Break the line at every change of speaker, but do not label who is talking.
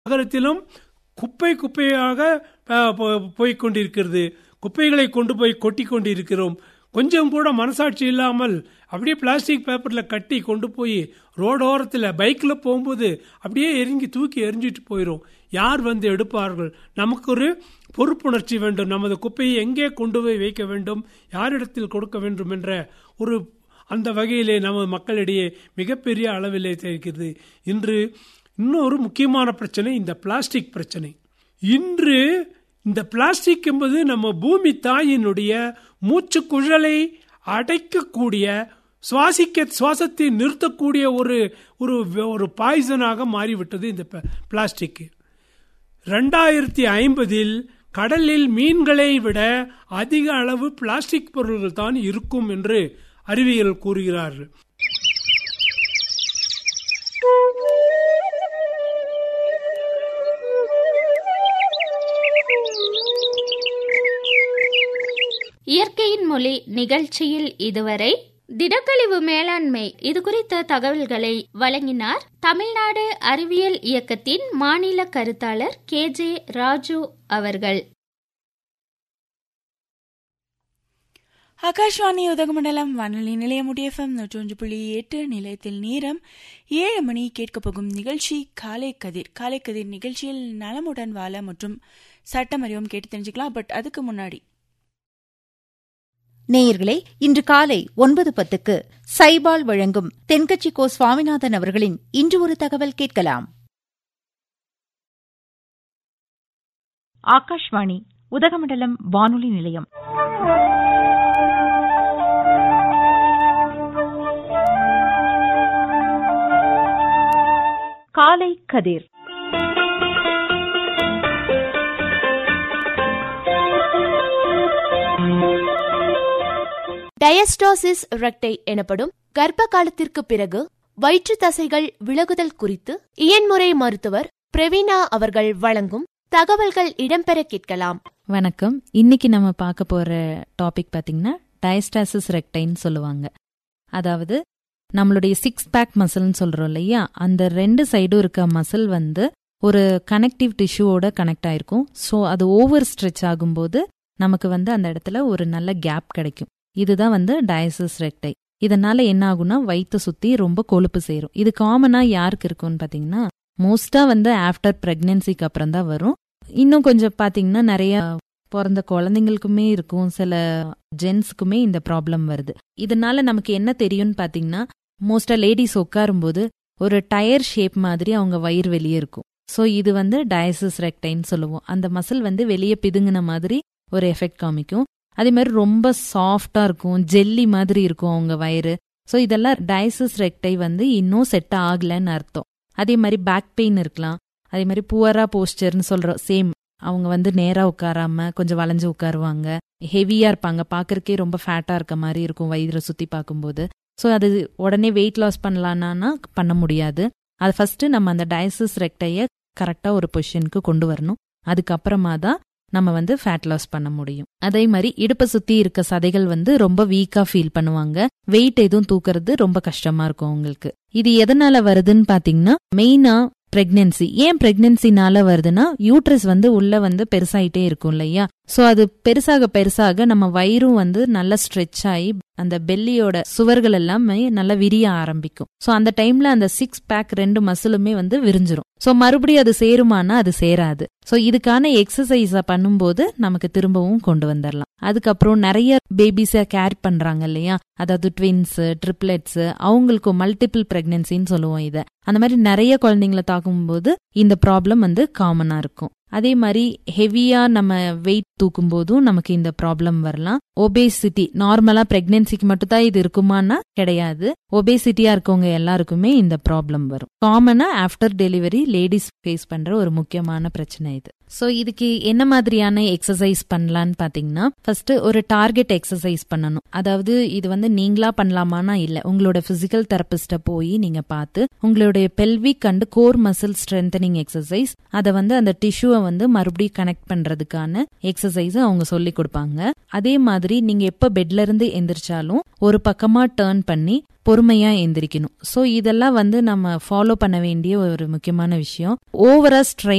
நகரத்திலும் குப்பை குப்பையாக அஹ், போ- போய்க் கொண்டிருக்கிறது குப்பைகளை கொண்டு போய் கொட்டி கொண்டிருக்கிறோம் கொஞ்சம் கூட மனசாட்சி இல்லாமல் அப்படியே பிளாஸ்டிக் பேப்பரில் கட்டி கொண்டு போய் ரோடோரத்தில் பைக்கில் போகும்போது அப்படியே எரிங்கி தூக்கி எரிஞ்சிட்டு போயிடும் யார் வந்து எடுப்பார்கள் நமக்கு ஒரு பொறுப்புணர்ச்சி வேண்டும் நமது குப்பையை எங்கே கொண்டு போய் வைக்க வேண்டும் யாரிடத்தில் கொடுக்க வேண்டும் என்ற ஒரு அந்த வகையிலே நமது மக்களிடையே மிகப்பெரிய அளவிலே இருக்கிறது இன்று இன்னொரு முக்கியமான பிரச்சனை இந்த பிளாஸ்டிக் பிரச்சனை இன்று இந்த பிளாஸ்டிக் என்பது நம்ம பூமி தாயினுடைய மூச்சு குழலை அடைக்கக்கூடிய சுவாசிக்க சுவாசத்தை நிறுத்தக்கூடிய ஒரு ஒரு ஒரு பாய்சனாக மாறிவிட்டது இந்த ப- பிளாஸ்டிக் ரெண்டாயிரத்தி ஐம்பதில் கடலில் மீன்களை விட அதிக அளவு பிளாஸ்டிக் பொருள்கள் தான் இருக்கும் என்று அறிவியல் கூறுகிறார்கள்
இயற்கையின் மொழி நிகழ்ச்சியில் இதுவரை திடக்கழிவு மேலாண்மை இது குறித்த தகவல்களை வழங்கினார் தமிழ்நாடு அறிவியல் இயக்கத்தின் மாநில கருத்தாளர் கே ஜே ராஜு அவர்கள்
ஆகாஷ்வாணி உதகமண்டலம் வானொலி நிலையம் எஃப்எம் நூற்றொன்று புள்ளி எட்டு நிலையத்தில் நேரம் ஏழு மணி கேட்கப் போகும் நிகழ்ச்சி காலை கதிர் காலை கதிர் நிகழ்ச்சியில் நலமுடன் வாழ மற்றும் சட்டம் அறிவும் கேட்டு தெரிஞ்சுக்கலாம் பட் அதுக்கு முன்னாடி
நேயர்களே இன்று காலை ஒன்பது பத்துக்கு சைபால் வழங்கும் தென்கட்சி கோ சுவாமிநாதன் அவர்களின் இன்று ஒரு தகவல் கேட்கலாம்
ஆகாஷ்வாணி உதகமண்டலம் வானொலி நிலையம் காலை கதிர்
டயஸ்டாசிஸ் ரெக்டை எனப்படும் கர்ப்ப காலத்திற்கு பிறகு வயிற்று தசைகள் விலகுதல் குறித்து இயன்முறை மருத்துவர் பிரவீனா அவர்கள் வழங்கும் தகவல்கள் இடம்பெற கேட்கலாம்
வணக்கம் இன்னைக்கு நம்ம பார்க்க போற டாபிக் பாத்தீங்கன்னா டயஸ்டாசிஸ் ரெக்டைன்னு சொல்லுவாங்க அதாவது நம்மளுடைய சிக்ஸ் பேக் மசில்னு சொல்றோம் இல்லையா அந்த ரெண்டு சைடும் இருக்க மசில் வந்து ஒரு கனெக்டிவ் டிஷ்யூவோட கனெக்ட் ஆயிருக்கும் ஸோ அது ஓவர் ஸ்ட்ரெச் ஆகும்போது நமக்கு வந்து அந்த இடத்துல ஒரு நல்ல கேப் கிடைக்கும் இதுதான் வந்து டயசிஸ் ரெக்டை இதனால என்ன ஆகும்னா வயிற்று சுத்தி ரொம்ப கொழுப்பு சேரும் இது காமனா யாருக்கு இருக்கும்னு பாத்தீங்கன்னா மோஸ்டா வந்து ஆஃப்டர் பிரெக்னன்சிக்கு அப்புறம் தான் வரும் இன்னும் கொஞ்சம் பாத்தீங்கன்னா நிறைய பிறந்த குழந்தைங்களுக்குமே இருக்கும் சில ஜென்ஸுக்குமே இந்த ப்ராப்ளம் வருது இதனால நமக்கு என்ன தெரியும்னு பாத்தீங்கன்னா மோஸ்டா லேடிஸ் உட்காரும்போது ஒரு டயர் ஷேப் மாதிரி அவங்க வயிறு வெளியே இருக்கும் ஸோ இது வந்து டயசிஸ் ரெக்டைன்னு சொல்லுவோம் அந்த மசில் வந்து வெளியே பிதுங்கின மாதிரி ஒரு எஃபெக்ட் காமிக்கும் அதே மாதிரி ரொம்ப சாஃப்டா இருக்கும் ஜெல்லி மாதிரி இருக்கும் அவங்க வயிறு ஸோ இதெல்லாம் டயசிஸ் ரெக்டை வந்து இன்னும் செட் ஆகலைன்னு அர்த்தம் அதே மாதிரி பேக் பெயின் இருக்கலாம் அதே மாதிரி புவரா போஸ்டர்னு சொல்றோம் சேம் அவங்க வந்து நேரா உட்காராம கொஞ்சம் வளைஞ்சு உட்காருவாங்க ஹெவியா இருப்பாங்க பார்க்கறக்கே ரொம்ப ஃபேட்டா இருக்க மாதிரி இருக்கும் வயிறை சுத்தி பார்க்கும்போது ஸோ அது உடனே வெயிட் லாஸ் பண்ணலான்னா பண்ண முடியாது அது ஃபர்ஸ்ட் நம்ம அந்த டயசிஸ் ரெக்டைய கரெக்டா ஒரு பொசிஷனுக்கு கொண்டு வரணும் அதுக்கப்புறமா தான் நம்ம வந்து ஃபேட் லாஸ் பண்ண முடியும் அதே மாதிரி இடுப்பை சுத்தி இருக்க சதைகள் வந்து ரொம்ப வீக்கா ஃபீல் பண்ணுவாங்க வெயிட் எதுவும் தூக்குறது ரொம்ப கஷ்டமா இருக்கும் அவங்களுக்கு இது எதனால வருதுன்னு பாத்தீங்கன்னா மெயினா பிரெக்னன்சி ஏன் பிரெக்னன்சினால வருதுன்னா யூட்ரஸ் வந்து உள்ள வந்து பெருசாயிட்டே இருக்கும் இல்லையா சோ அது பெருசாக பெருசாக நம்ம வயிறும் வந்து நல்லா ஸ்ட்ரெச் ஆகி அந்த பெல்லியோட சுவர்கள் எல்லாமே நல்லா விரிய ஆரம்பிக்கும் சோ அந்த டைம்ல அந்த சிக்ஸ் பேக் ரெண்டு மசிலுமே வந்து விரிஞ்சிரும் சோ மறுபடியும் அது சேருமானா அது சேராது சோ இதுக்கான எக்ஸசைஸ பண்ணும்போது நமக்கு திரும்பவும் கொண்டு வந்துடலாம் அதுக்கப்புறம் நிறைய பேபிஸ கேர் பண்றாங்க இல்லையா அதாவது ட்வின்ஸ் ட்ரிப்ளெட்ஸ் அவங்களுக்கு மல்டிபிள் பிரெக்னன்சின்னு சொல்லுவோம் இத அந்த மாதிரி நிறைய குழந்தைங்களை தாக்கும்போது இந்த ப்ராப்ளம் வந்து காமனா இருக்கும் அதே மாதிரி ஹெவியா நம்ம வெயிட் தூக்கும் போதும் நமக்கு இந்த ப்ராப்ளம் வரலாம் ஒபேசிட்டி நார்மலா பிரெக்னன்சிக்கு மட்டும் தான் இது இருக்குமானா கிடையாது ஒபேசிட்டியா இருக்கவங்க எல்லாருக்குமே இந்த ப்ராப்ளம் வரும் காமனா ஆஃப்டர் டெலிவரி லேடிஸ் ஃபேஸ் பண்ற ஒரு முக்கியமான பிரச்சனை இது சோ இதுக்கு என்ன மாதிரியான எக்ஸசைஸ் பண்ணலான்னு பாத்தீங்கன்னா ஃபர்ஸ்ட் ஒரு டார்கெட் எக்ஸசைஸ் பண்ணணும் அதாவது இது வந்து நீங்களா பண்ணலாமானா இல்ல உங்களோட பிசிக்கல் தெரபிஸ்ட போய் நீங்க பார்த்து உங்களுடைய pelvic and core muscle strengthening exercise அதை வந்து அந்த டிஷ்யூவை வந்து மறுபடியும் கனெக்ட் பண்றதுக்கான எக்ஸசைஸ் அவங்க சொல்லி கொடுப்பாங்க அதே மாதிரி நீங்க எப்ப பெட்ல இருந்து எந்திரிச்சாலும் ஒரு பக்கமா டேர்ன் பண்ணி பொறுமையா எந்திரிக்கணும் சோ இதெல்லாம் வந்து நம்ம ஃபாலோ பண்ண வேண்டிய ஒரு முக்கியமான விஷயம் ஓவரா ஸ்ட்ரெயின்